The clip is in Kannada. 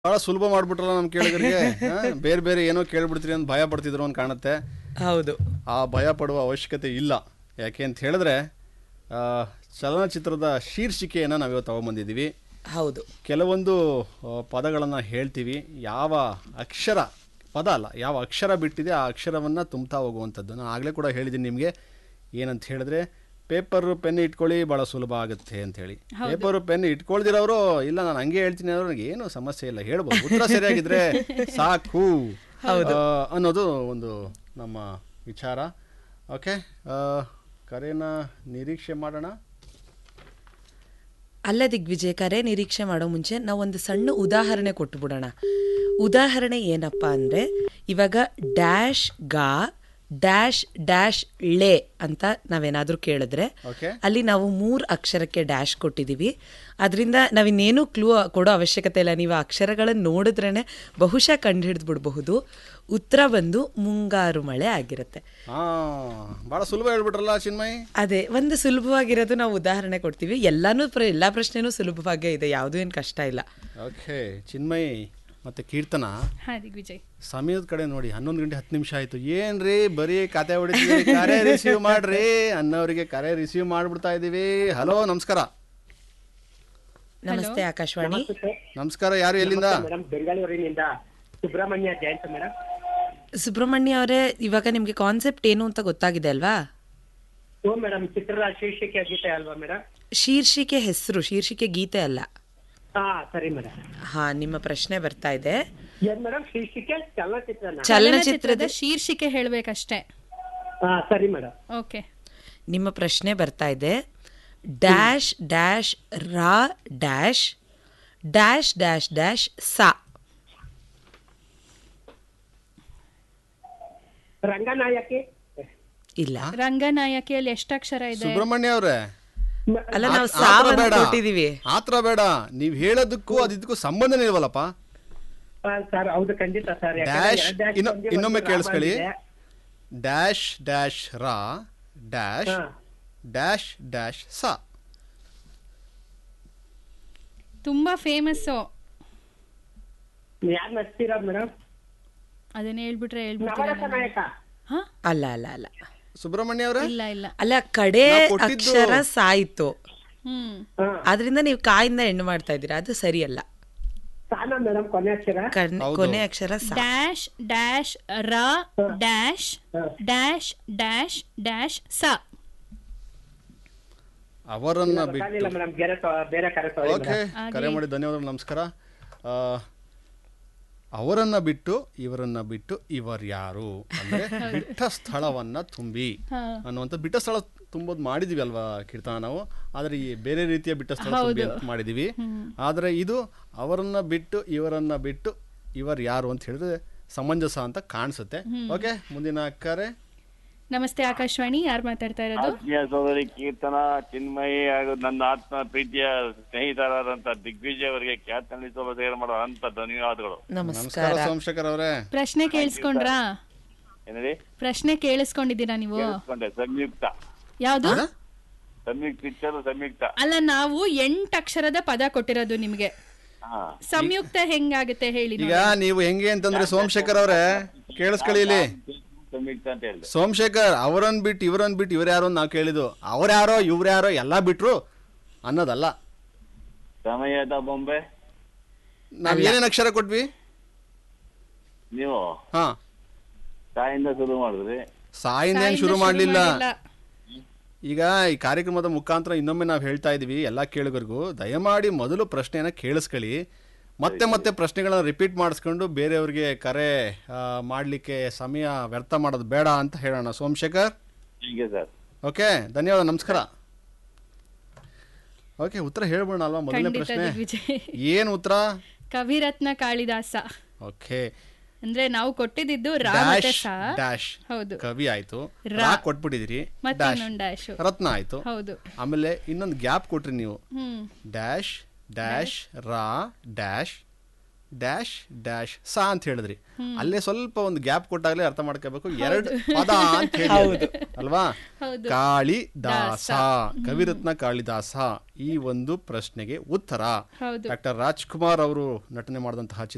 ಬಹಳ ಸುಲಭ ಮಾಡ್ಬಿಟ್ರಲ್ಲ ನಮ್ಮ ಕೇಳಿಗರಿಗೆ ಬೇರೆ ಬೇರೆ ಏನೋ ಕೇಳ್ಬಿಡ್ತೀರಿ ಅಂತ ಭಯ ಪಡ್ತಿದ್ರು ಅಂತ ಕಾಣುತ್ತೆ ಹೌದು ಆ ಭಯ ಪಡುವ ಅವಶ್ಯಕತೆ ಇಲ್ಲ ಯಾಕೆ ಅಂತ ಹೇಳಿದ್ರೆ ಆ, ಚಲನಚಿತ್ರದ ಶೀರ್ಷಿಕೆಯನ್ನು ನಾವಿವತ್ತು ತಗೊಂಬಂದಿದ್ದೀವಿ ಹೌದು ಕೆಲವೊಂದು ಪದಗಳನ್ನು ಹೇಳ್ತೀವಿ ಯಾವ ಅಕ್ಷರ ಪದ ಅಲ್ಲ ಯಾವ ಅಕ್ಷರ ಬಿಟ್ಟಿದೆ ಆ ಅಕ್ಷರವನ್ನು ತುಂಬ್ತಾ ಹೋಗುವಂಥದ್ದು ನಾನು ಆಗಲೇ ಕೂಡ ಹೇಳಿದ್ದೀನಿ ನಿಮಗೆ ಏನಂತ ಹೇಳಿದ್ರೆ ಪೇಪರ್ ಪೆನ್ ಇಟ್ಕೊಳ್ಳಿ ಭಾಳ ಸುಲಭ ಆಗುತ್ತೆ ಅಂತ ಹೇಳಿ ಪೇಪರ್ ಪೆನ್ ಇಟ್ಕೊಳ್ದಿರೋರು ಇಲ್ಲ ನಾನು ಹಂಗೆ ಹೇಳ್ತೀನಿ ಅನ್ನೋರು ನನಗೆ ಏನು ಸಮಸ್ಯೆ ಇಲ್ಲ ಹೇಳ್ಬೋದು ಉತ್ತರ ಸರಿಯಾಗಿದ್ರೆ ಸಾಕು ಆ, ಅನ್ನೋದು ಒಂದು ನಮ್ಮ ವಿಚಾರ ಓಕೆ ಕರೆನ ನಿರೀಕ್ಷೆ ಮಾಡೋಣ ಅಲ್ಲ ದಿಗ್ವಿಜಯ್ ಕರೆ ನಿರೀಕ್ಷೆ ಮಾಡೋ ಮುಂಚೆ ನಾವು ಒಂದು ಸಣ್ಣ ಉದಾಹರಣೆ ಕೊಟ್ಟು ಬಿಡೋಣ ಉದಾಹರಣೆ ಏನಪ್ಪ ಅಂದ್ರೆ ಇವಾಗ ಡ್ಯಾಶ್ ಗಾ ಡ್ಯಾಶ್ ಡ್ಯಾಶ್ ಳೆ ಅಂತ ನಾವೇನಾದ್ರೂ ಕೇಳಿದ್ರೆ ಓಕೆ ಅಲ್ಲಿ ನಾವು ಮೂರು ಅಕ್ಷರಕ್ಕೆ ಡ್ಯಾಶ್ ಕೊಟ್ಟಿದ್ದೀವಿ ಅದರಿಂದ ನಾವಿನ್ನೇನು ಕ್ಲೂ ಕೊಡೋ ಅವಶ್ಯಕತೆ ಇಲ್ಲ ನೀವು ಆ ಅಕ್ಷರಗಳನ್ನು ನೋಡಿದ್ರೇ ಬಹುಶಃ ಕಂಡುಹಿಡಿದು ಬಿಡಬಹುದು ಉತ್ತರ ಬಂದು ಮುಂಗಾರು ಮಳೆ ಆಗಿರುತ್ತೆ ಹಾಂ ಭಾಳ ಸುಲಭ ಹೇಳ್ಬಿಟ್ರಲ್ಲ ಚಿನ್ಮಯ್ ಅದೇ ಒಂದು ಸುಲಭವಾಗಿರೋದು ನಾವು ಉದಾಹರಣೆ ಕೊಡ್ತೀವಿ ಎಲ್ಲಾನು ಪ್ರ ಎಲ್ಲ ಪ್ರಶ್ನೆನೂ ಸುಲಭವಾಗೇ ಇದೆ ಯಾವುದೂ ಏನು ಕಷ್ಟ ಇಲ್ಲ ಓಕೆ ಚಿನ್ಮಯ್ ಮತ್ತೆ ಕೀರ್ತನ ಹಾ ದಿಗ್ವಿಜಯ್ ಸಮಯದ ಕಡೆ ನೋಡಿ ಹನ್ನೊಂದು ಗಂಟೆ ಹತ್ತು ನಿಮಿಷ ಆಯ್ತು ಏನ್ರಿ ಬರೀ ಕತೆ ಹೊಡಿತೀವಿ ಕರೆ ರಿಸೀವ್ ಮಾಡ್ರಿ ಅನ್ನೋರಿಗೆ ಕರೆ ರಿಸೀವ್ ಮಾಡ್ಬಿಡ್ತಾ ಇದೀವಿ ಹಲೋ ನಮಸ್ಕಾರ ನಮಸ್ತೆ ಆಕಾಶವಾಣಿ ನಮಸ್ಕಾರ ಯಾರು ಎಲ್ಲಿಂದ ಮೇಡಮ್ ಬೆಂಗಳೂರಿನಿಂದ ಸುಬ್ರಹ್ಮಣ್ಯ ಜಯಂತ್ ಮೇಡಮ್ ಸುಬ್ರಹ್ಮಣ್ಯ ಅವರೇ ಇವಾಗ ನಿಮಗೆ ಕಾನ್ಸೆಪ್ಟ್ ಏನು ಅಂತ ಗೊತ್ತಾಗಿದೆ ಅಲ್ವಾ ಓ ಮೇಡಮ್ ಚಿತ್ರದ ಶೀರ್ಷಿಕೆ ಗೀತೆ ಅಲ್ವಾ ಮೇಡಮ್ ಶೀರ್ಷಿಕೆ ಹೆಸರು ಶೀರ್ಷಿಕೆ ಗೀತೆ ಅಲ್ಲ ಹಾ ಸರಿ ಮೇಡಮ್ ಹಾ ನಿಮ್ಮ ಪ್ರಶ್ನೆ ಬರ್ತಾ ಇದೆ ಏನ್ ಮೇಡಮ್ ಶೀರ್ಷಿಕೆ ಚಲನಚಿತ್ರನ ಚಲನಚಿತ್ರದ ಶೀರ್ಷಿಕೆ ಹೇಳ್ಬೇಕಷ್ಟೇ ಹಾ ಸರಿ ಮೇಡಮ್ ಓಕೆ ನಿಮ್ಮ ಪ್ರಶ್ನೆ ಬರ್ತಾ ಇದೆ ಡ್ಯಾಶ್ ಡ್ಯಾಶ್ ರಾ ಡ್ಯಾಶ್ ಡ್ಯಾಶ್ ಡ್ಯಾಶ್ ಡ್ಯಾಶ್ ಸಾ ರಂಗನಾಯಕಿ ಇಲ್ಲ ರಂಗನಾಯಕಿಯಲ್ಲಿ ಎಷ್ಟಕ್ಷರ ಇದೆ ಸುಬ್ರಹ್ಮಣ್ಯ ಅವ್ರೆ ಅಲ್ಲ ನಾವು ಆ- ಸಾ ಆತರ ಅಂತ ಬೇಡ ಕೊಟ್ಟಿದೀವಿ ಆತರ ಬೇಡ ನೀವ್ ಹೇಳೋದಕ್ಕೂ ಅದಿದ್ದಕ್ಕೂ ಸಂಬಂಧನೇ ಇಲ್ವಲ್ಲಪ್ಪ ಸರ್ ಹೌದು ಖಂಡಿತ ಸರ್ ಡ್ಯಾಶ್ ಇನ್ನು ಇನ್ನೊಮ್ಮೆ ಕೇಳಿಸ್ಕೊಳ್ಳಿ ಡ್ಯಾಶ್ ಡ್ಯಾಶ್ ರಾ ಡ್ಯಾಶ್ ಡ್ಯಾಶ್ ಡ್ಯಾಶ್ ಸಾ ತುಂಬಾ ಫೇಮಸ್ಸು ಯಾರು ನಡ್ತೀರಾ ಮೇಡಮ್ ಅದನ್ನ ಹೇಳ್ಬಿಟ್ರೆ ನವರಸ ಹೇಳ್ಬಿಡ್ತೀರ ನಾಯಕ ಹಾ ಅಲ್ಲ ಅಲ್ಲ ಅಲ್ಲ ಸುಬ್ರಹ್ಮಣ್ಯ ಅವ್ರೆ ಇಲ್ಲ ಇಲ್ಲ ಅಲ್ಲ ಕಡೆ ನಾವ್ ಕೊಟ್ಟಿದ್ದು- ಅಕ್ಷರ ಸಾಯಿತು ಹ್ಮ್ ಹಾ ಆದ್ರಿಂದ ನೀವು ಕಾಯಿಂದ ಹೆಣ್ಣು ಮಾಡ್ತಾ ಇದ್ದೀರಾ ಅದು ಸರಿಯಲ್ಲ ಸಾನ ಮೇಡಮ್ ಕೊನೆ ಅಕ್ಷರ ಕಣ್- ಹೌದು. ಕೊನೆ ಅಕ್ಷರ ಸಾ ಡ್ಯಾಶ್ ಡ್ಯಾಶ್ ರ ಡ್ಯಾಶ್ ಡ್ಯಾಶ್ ಡ್ಯಾಶ್ ಡ್ಯಾಶ್ ಸ ಅವರನ್ನ ಗೊತ್ತಾಗ್ಲಿಲ್ಲ ಬಿಟ್ಟು ಮೇಡಮ್ ಬೇರೆ ತ- ಬೇರೆ ಕರೆ ತಗೊಳ್ಳಿ ಓಕೆ ಕರೆ ಮಾಡಿ ಧನ್ಯವಾದಗಳು ನಮಸ್ಕಾರ ಆ, ಅವರನ್ನ ಬಿಟ್ಟು ಇವರನ್ನ ಬಿಟ್ಟು ಇವರ್ಯಾರು ಅಂದ್ರೆ ಬಿಟ್ಟ ಸ್ಥಳವನ್ನ ತುಂಬಿ ಅನ್ನುವಂಥ ಬಿಟ್ಟ ಸ್ಥಳ ತುಂಬೋದು ಮಾಡಿದೀವಿ ಅಲ್ವಾ ಕೀರ್ತನ ನಾವು ಆದ್ರೆ ಈ ಬೇರೆ ರೀತಿಯ ಬಿಟ್ಟ ಸ್ಥಳ ತುಂಬಿ ಅಂತ ಮಾಡಿದೀವಿ ಆದ್ರೆ ಇದು ಅವರನ್ನ ಬಿಟ್ಟು ಇವರನ್ನ ಬಿಟ್ಟು ಇವರ್ ಯಾರು ಅಂತ ಹೇಳಿದ್ರೆ ಸಮಂಜಸ ಅಂತ ಕಾಣಿಸುತ್ತೆ ಓಕೆ ಮುಂದಿನ ಕರೆ ನಮಸ್ತೆ ಆಕಾಶವಾಣಿ ಯಾರು ಮಾತಾಡ್ತಾ ಇರೋದು ಆತ್ಮೀಯ ಸೋದರಿ ಕೀರ್ತನ ಚಿನ್ಮಯಿ ಹಾಗೂ ನನ್ನ ಆತ್ಮ ಪ್ರೀತಿಯ ಸ್ನೇಹಿತರಾದಂತ ದಿಗ್ವಿಜಯ್ ಅವರಿಗೆ ಖ್ಯಾತ ನಡೆಸಲು ಸೇವೆ ಮಾಡುವ ಅಂತ ಧನ್ಯವಾದಗಳು ನಮಸ್ಕಾರ ನಮಸ್ಕಾರ ಸೋಮಶೇಖರ್ ಅವರೇ ಪ್ರಶ್ನೆ ಕೇಳಿಸ್ಕೊಂಡ್ರಾ ಏನಲ್ಲಿ ಪ್ರಶ್ನೆ ಕೇಳಿಸ್ಕೊಂಡಿದ್ದೀರಾ ನೀವು ಕೇಳಿಸ್ಕೊಂಡೆ ಸಂಯುಕ್ತ ಯಾವ್ದು ಸಂಯುಕ್ತ ಪಿಕ್ಚರ್ ಸಂಯುಕ್ತ ಅಲ್ಲ ನಾವು ಎಂಟು ಅಕ್ಷರದ ಪದ ಕೊಟ್ಟಿರೋದು ನಿಮ್ಗೆ ಹಾ ಸಂಯುಕ್ತ ಹೆಂಗಾಗುತ್ತೆ ಹೇಳಿ ಈಗ ನೀವು ಹೆಂಗೆ ಅಂತಂದ್ರೆ ಸೋಮಶೇಖರ್ ಅವರೇ ಕೇಳಿಸ್ಕೊಳ್ಳಿ ಇಲ್ಲಿ ಸಂಯುಕ್ತ ಅಂತ ಹೇಳಿದೆ ಸೋಮಶೇಖರ್ ಅವರನ್ನ ಬಿಟ್ಟು ಇವರನ್ನ ಬಿಟ್ಟು ಇವ್ರು ಯಾರು ಅಂತ ನಾವು ಕೇಳಿದ್ದು ಅವ್ರ್ಯಾರೋ ಇವ್ರ್ಯಾರೋ ಎಲ್ಲ ಬಿಟ್ರು ಅನ್ನೋದಲ್ಲ ಸಮಯದ ಬೊಂಬೆ ನಾವ್ ಏನೇನ್ ಅಕ್ಷರ ಕೊಟ್ವಿ ನೀವು ಹಾ ತಾಯಿಂದ ಶುರು ಮಾಡಿದ್ರಿ ಸಾಯಿಂದ ಏನ್ ಶುರು ಮಾಡ್ಲಿಲ್ಲ ಈಗ ಈ ಕಾರ್ಯಕ್ರಮದ ಮುಖಾಂತರ ಇನ್ನೊಮ್ಮೆ ನಾವು ಹೇಳ್ತಾ ಇದೀವಿ ಎಲ್ಲ ಕೇಳುಗರಿಗೂ ದಯಮಾಡಿ ಮೊದಲು ಪ್ರಶ್ನೆಯನ್ನ ಕೇಳಿಸ್ಕೊಳ್ಳಿ ಮತ್ತೆ ಮತ್ತೆ ಪ್ರಶ್ನೆಗಳನ್ನ ರಿಪೀಟ್ ಮಾಡಿಸ್ಕೊಂಡು ಬೇರೆಯವ್ರಿಗೆ ಕರೆ ಆ, ಮಾಡ್ಲಿಕ್ಕೆ ಸಮಯ ವ್ಯರ್ಥ ಮಾಡೋದು ಬೇಡ ಅಂತ ಹೇಳೋಣ ಸೋಮಶೇಖರ್ ಹೀಗೆ ಸರ್ ಓಕೆ ಧನ್ಯವಾದ ನಮಸ್ಕಾರ ಓಕೆ ಉತ್ತರ ಹೇಳ್ಬೋಣ ಅಲ್ವಾ ಮೊದಲನೇ ಖಂಡಿತ ಪ್ರಶ್ನೆ ದಿಗ್ವಿಜಯ್ ಏನ್ ಉತ್ತರ ಕವಿರತ್ನ ಕಾಳಿದಾಸ ಓಕೆ ಅಂದ್ರೆ ನಾವು ಕೊಟ್ಟಿದ್ದು ರಾ ಮತ್ತೆ ಡ್ಯಾಶ್ ಸ ಡ್ಯಾಶ್ ಹೌದು ಕವಿ ಆಯ್ತು ರಾ. ರಾ ಕೊಟ್ಬಿಟ್ಟಿದಿರಿ ಮತ್ತೆ ಡ್ಯಾಶ್ ಇನ್ನೊಂದು ಡ್ಯಾಶ್ ರತ್ನ ಆಯ್ತು ಹೌದು ಆಮೇಲೆ ಇನ್ನೊಂದು ಗ್ಯಾಪ್ ಕೊಟ್ರಿ ನೀವು ಹ್ಮ್ ಡ್ಯಾಶ್ ಡ್ಯಾಶ್ ರಾ ಡ್ಯಾಶ್ ಡ್ಯಾಶ್ ಡ್ಯಾಶ್ ಸಾ ಅಂತ ಹೇಳಿದ್ರಿ ಅಲ್ಲೇ ಸ್ವಲ್ಪ ಒಂದು ಗ್ಯಾಪ್ ಕೊಟ್ಟಾಗಲೇ ಅರ್ಥ ಮಾಡ್ಕೋಬೇಕು ಎರಡು ಪದ ಅಂತ ಹೇಳಿ ಅಲ್ವಾ ಹೌದು. ಕಾಳಿದಾಸ ಕವಿರತ್ನ ಕಾಳಿದಾಸ ಈ ಒಂದು ಪ್ರಶ್ನೆಗೆ ಉತ್ತರ ಹೌದು ಡಾಕ್ಟರ್ ರಾಜ್ಕುಮಾರ್ ಅವರು ನಟನೆ ಮಾಡಿದಂತಹ ಚಿತ್ರ